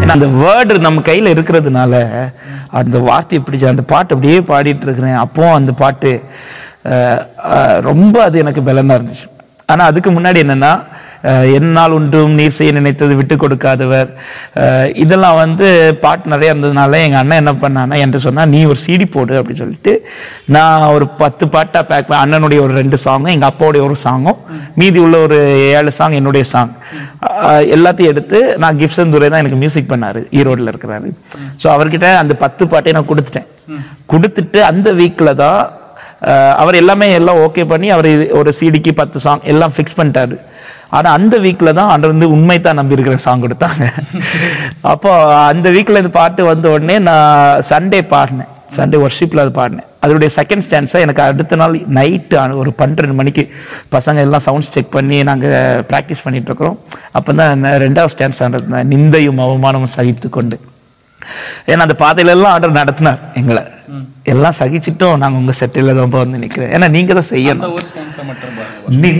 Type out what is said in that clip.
ஏன்னா அந்த வேர்டு நம்ம கையில் இருக்கிறதுனால அந்த வார்த்தையை பிடிச்ச அந்த பாட்டு அப்படியே பாடிட்டு இருக்கிறேன் அப்போ அந்த பாட்டு அஹ், அஹ், ரொம்ப அது எனக்கு பலனாக இருந்துச்சு ஆனால் அதுக்கு முன்னாடி என்னன்னா அஹ், என்னால் ஒன்றும் நீர் செய்ய நினைத்தது விட்டு கொடுக்காதவர் அஹ், இதெல்லாம் வந்து பாட்டு நிறைய இருந்ததுனால எங்கள் அண்ணன் என்ன பண்ணான்னா என்கிட்ட சொன்னா நீ ஒரு சிடி போடு அப்படின்னு சொல்லிட்டு நான் ஒரு பத்து பாட்டாக பேக் அண்ணனுடைய ஒரு ரெண்டு சாங்கும் எங்கள் அப்பாவுடைய ஒரு சாங்கும் மீதி உள்ள ஒரு ஏழு சாங் என்னுடைய சாங் எல்லாத்தையும் எடுத்து நான் கிப்சன் துரை தான் எனக்கு மியூசிக் பண்ணாரு ஈரோட்டில் இருக்கிறாரு ஸோ அவர்கிட்ட அந்த பத்து பாட்டையும் நான் கொடுத்துட்டேன் கொடுத்துட்டு அந்த வீக்கில் தான் அஹ், அவர் எல்லாமே எல்லாம் ஓகே பண்ணி அவர் இது ஒரு சிடிக்கு பத்து சாங் எல்லாம் ஃபிக்ஸ் பண்ணிட்டாரு ஆனா அந்த வீக்ல தான் அவர் வந்து உண்மை தான் நம்பி இருக்கிற சாங் கொடுத்தாங்க அப்போ அந்த வீக்ல இந்த பாட்டு வந்த உடனே நான் சண்டே பாடினேன் சண்டே ஒர்ஷிப்ல அது பாடினேன் அதோடைய செகண்ட் ஸ்டான்ஸை எனக்கு அடுத்த நாள் நைட்டு ஒரு பன்னிரெண்டு மணிக்கு பசங்க எல்லாம் சவுண்ட்ஸ் செக் பண்ணி நாங்கள் ப்ராக்டிஸ் பண்ணிட்டு இருக்கிறோம் அப்போ தான் ரெண்டாவது ஸ்டான்ஸ் ஆனது நிந்தையும் அவமானமும் சகித்து கொண்டு ஏன்னா அந்த பாதையில எல்லாம் ஆர்டர் நடத்தினார் எங்களை எல்லாம் சகிச்சிட்டும் நாங்கள் உங்கள் செட்டில் தான் வந்து நிற்கிறேன் ஏன்னா நீங்கள் தான் செய்யணும் அந்த ஒரு ஸ்டான்ஸை மட்டும் பாருங்க நீ